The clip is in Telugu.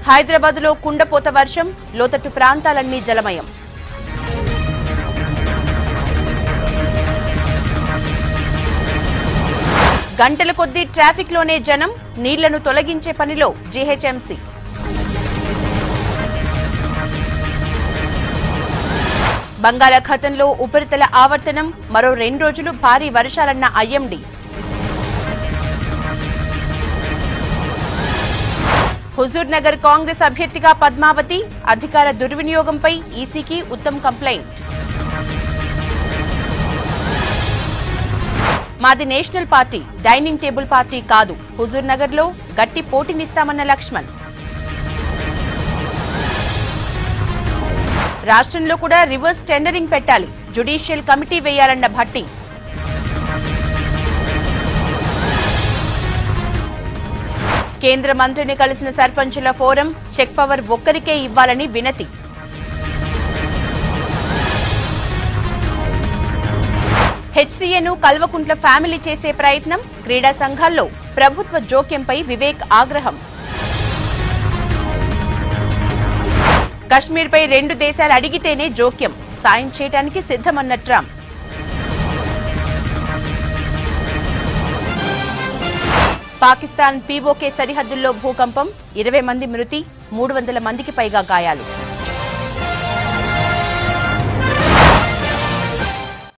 హైదరాబాద్లో కుండపోత వర్షం లోతట్టు ప్రాంతాలన్నీ జలమయం గంటల కొద్దీ ట్రాఫిక్లోనే జనం నీళ్లను తొలగించే పనిలో జీహెచ్ఎంసీ బంగాళాఖాతంలో ఉపరితల ఆవర్తనం మరో రెండు రోజులు భారీ వర్షాలన్న ఐఎండీ హుజూర్ నగర్ కాంగ్రెస్ అభ్యర్థిగా పద్మావతి అధికార దుర్వినియోగంపై ఈసీకి ఉత్తమ్ కంప్లైంట్ మాది national party dining table party కాదు హుజూర్ నగర్ లో గట్టి పోటీనిస్తామన్న లక్ష్మణ్ రాష్ట్రంలో కూడా రివర్స్ టెండరింగ్ పెట్టాలి జ్యుడిషియల్ కమిటీ వేయాలన్న భట్టి కేంద్ర మంత్రిని కలిసిన సర్పంచుల ఫోరం చెక్ పవర్ ఒక్కరికే ఇవ్వాలని వినతి హెచ్సీఏను కల్వకుంట్ల ఫ్యామిలీ చేసే ప్రయత్నం క్రీడా సంఘాల్లో ప్రభుత్వ జోక్యంపై వివేక్ ఆగ్రహం కశ్మీర్పై రెండు దేశాలు అడిగితేనే జోక్యం సాయం చేయడానికి సిద్ధమన్న ట్రంప్ పాకిస్తాన్ పీఓకే సరిహద్దుల్లో భూకంపం ఇరవై మంది మృతి మూడు వందల మందికి పైగా గాయాలు